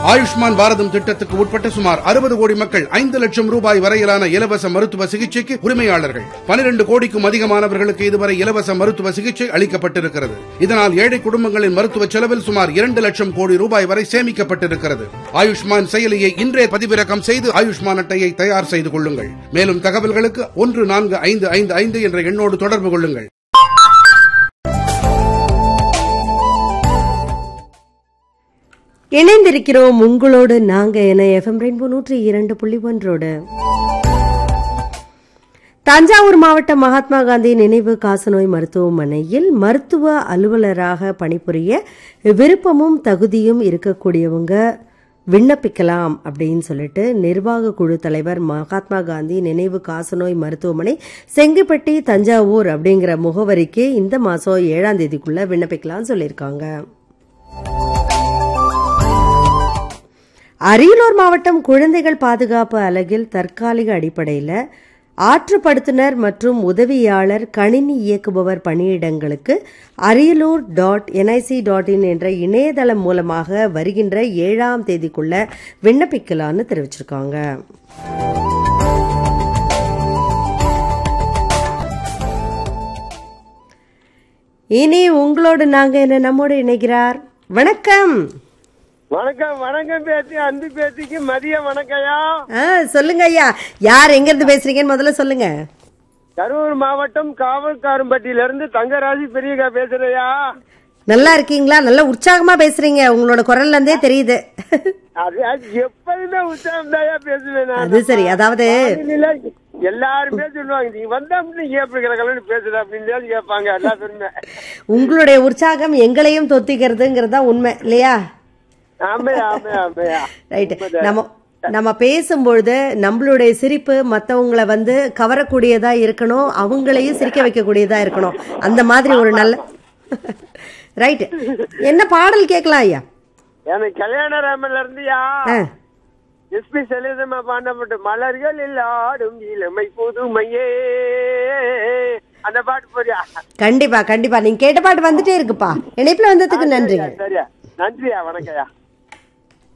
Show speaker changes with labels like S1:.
S1: ஆயுஷ்மான் பாரதம் திட்டத்துக்கு உட்பட்ட சுமார் அறுபது கோடி மக்கள் ஐந்து லட்சம் ரூபாய் வரையிலான இலவச மருத்துவ சிகிச்சைக்கு உரிமையாளர்கள் பனிரெண்டு கோடிக்கும் அதிகமானவர்களுக்கு இதுவரை இலவச மருத்துவ சிகிச்சை அளிக்கப்பட்டிருக்கிறது இதனால் ஏழை குடும்பங்களின் மருத்துவ செலவில் சுமார் இரண்டு லட்சம் கோடி ரூபாய் வரை சேமிக்கப்பட்டிருக்கிறது ஆயுஷ்மான் செயலியை இன்றே பதிவிறக்கம் செய்து ஆயுஷ்மான் அட்டையை தயார் செய்து கொள்ளுங்கள் மேலும் தகவல்களுக்கு ஒன்று நான்கு ஐந்து ஐந்து ஐந்து என்ற எண்ணோடு தொடர்பு கொள்ளுங்கள்
S2: இணைந்திருக்கிறோம் உங்களோடு நாங்க என எஃப்எம் ரெயின்போ நூற்றி இரண்டு புள்ளி ஒன்றோடு தஞ்சாவூர் மாவட்ட மகாத்மா காந்தி நினைவு காசநோய் மருத்துவமனையில் மருத்துவ அலுவலராக பணிபுரிய விருப்பமும் தகுதியும் இருக்கக்கூடியவங்க விண்ணப்பிக்கலாம் அப்படின்னு சொல்லிட்டு நிர்வாக குழு தலைவர் மகாத்மா காந்தி நினைவு காசநோய் மருத்துவமனை செங்கிப்பட்டி தஞ்சாவூர் அப்படிங்கிற முகவரிக்கு இந்த மாசம் ஏழாம் தேதிக்குள்ள விண்ணப்பிக்கலாம்னு சொல்லியிருக்காங்க அரியலூர் மாவட்டம் குழந்தைகள் பாதுகாப்பு அலகில் தற்காலிக அடிப்படையில் ஆற்றுப்படுத்துனர் மற்றும் உதவியாளர் கணினி இயக்குபவர் பணியிடங்களுக்கு Ariyalur dot NIC dot in என்ற இணையதளம் மூலமாக வருகின்ற ஏழாம் தேதிக்குள்ள விண்ணப்பிக்கலான்னு தெரிவிச்சிருக்காங்க இனி உங்களோடு நாங்க என்ன நம்மோடு இணைகிறார் வணக்கம்
S3: வணக்கம் வணக்கம் பேத்தி அன்பு பேத்திக்கு மதிய வணக்கம்யா
S2: ஆ சொல்லுங்க ஐயா யார் எங்க இருந்து பேசுறீங்கன்னு முதல்ல சொல்லுங்க
S3: கரூர் மாவட்டம் காவல்காரம்பட்டியில இருந்து தங்கராஜி பெரியக்கா பேசுறையா
S2: நல்லா இருக்கீங்களா நல்லா உற்சாகமா பேசுறீங்க உங்களோட குரல்ல இருந்தே தெரியுது
S3: அது அது எப்பயுமே உற்சாகம் தாயா பேசுவேன் நான்.
S2: அது சரி அதாவது
S3: வானிலையில எல்லாருமே சொல்லுவாங்க நீ வந்தா நீ எப்படி கிடக்கலன்னு பேசுற அப்படின்னு கேட்பாங்க எல்லா பேருமே
S2: உங்களுடைய உற்சாகம் எங்களையும் தொத்திக்கிறதுங்கிறது தான் உண்மை இல்லையா
S3: ஆமையா ஆமையா ஆமையா
S2: ரைட் நம்ம நம்ம பேசும்பொழுது நம்மளுடைய சிரிப்பு மத்தவங்கள வந்து கவரக்கூடியதா இருக்கணும் அவங்களையும் சிரிக்க வைக்கக்கூடியதா இருக்கணும் அந்த மாதிரி ஒரு நல்ல ரைட் என்ன பாடல் கேட்கலாம் ஐயா
S3: எனக்கு கல்யாண ராமன்ல இருந்துயா
S2: ஆ
S3: எஸ்பி சலீதமா பாண்டப்பட்ட மலர்கள் எல்லாரும் இளமை புதுமையே அந்த பாட்டு போறியா
S2: கண்டிப்பா கண்டிப்பா நீங்க கேட்ட பாட்டு வந்துட்டே இருக்குப்பா இணைப்புல வந்ததுக்கு நன்றிங்க
S3: சரியா நன்றியா வணக்கம்யா